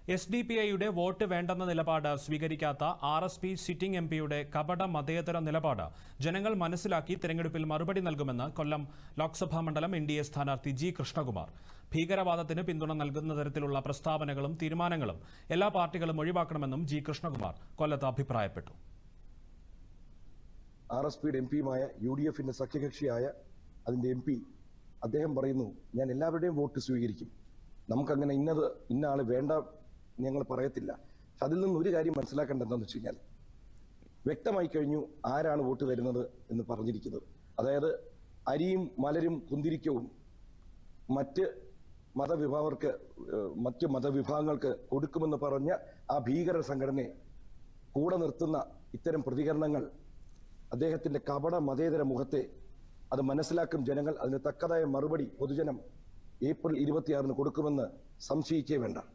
S D P ഐയുടെ വോട്ട് വേണ്ടെന്ന നിലപാട് സ്വീകരിക്കാത്ത R S P sitting M പിയുടെ കപട മതേതര നിലപാട് ജനങ്ങൾ മനസ്സിലാക്കി തെരഞ്ഞെടുപ്പിൽ മറുപടി നൽകുമെന്ന് കൊല്ലം ലോക്സഭാ മണ്ഡലം എൻ ഡി എ സ്ഥാനാർത്ഥി ജി കൃഷ്ണകുമാർ ഭീകരവാദത്തിന് പിന്തുണ നൽകുന്ന തരത്തിലുള്ള പ്രസ്താവനകളും തീരുമാനങ്ങളും എല്ലാ പാർട്ടികളും ഒഴിവാക്കണമെന്നും ജി കൃഷ്ണകുമാർ കൊല്ലത്ത് അഭിപ്രായപ്പെട്ടു ആർ എസ് പിയുടെ എം പിയുമായ യു ഡി എഫിന്റെ സഖ്യകക്ഷിയായ അതിന്റെ എം പി അദ്ദേഹം പറയുന്നു ഞാൻ എല്ലാവരുടെയും വോട്ട് സ്വീകരിക്കും നമുക്കങ്ങനെ ഇന്നത് ഇന്ന ആള് വേണ്ട ഞങ്ങൾ പറയത്തില്ല പക്ഷെ അതിൽ നിന്ന് ഒരു കാര്യം മനസ്സിലാക്കേണ്ടത് എന്താണെന്ന് വെച്ച് കഴിഞ്ഞാൽ വ്യക്തമായി കഴിഞ്ഞു ആരാണ് വോട്ട് തരുന്നത് എന്ന് പറഞ്ഞിരിക്കുന്നത് അതായത് അരിയും മലരും കുന്തിരിക്കവും മറ്റ് മതവിഭാഗർക്ക് ഏഹ്, മറ്റ് മതവിഭാഗങ്ങൾക്ക് കൊടുക്കുമെന്ന് പറഞ്ഞ ആ ഭീകര സംഘടനയെ കൂടെ നിർത്തുന്ന ഇത്തരം പ്രതികരണങ്ങൾ അദ്ദേഹത്തിന്റെ കപട മതേതര മുഖത്തെ അത് മനസ്സിലാക്കും ജനങ്ങൾ അതിന് തക്കതായ മറുപടി പൊതുജനം ഏപ്രിൽ ഇരുപത്തിയാറിന് കൊടുക്കുമെന്ന് സംശയിക്കേ വേണ്ട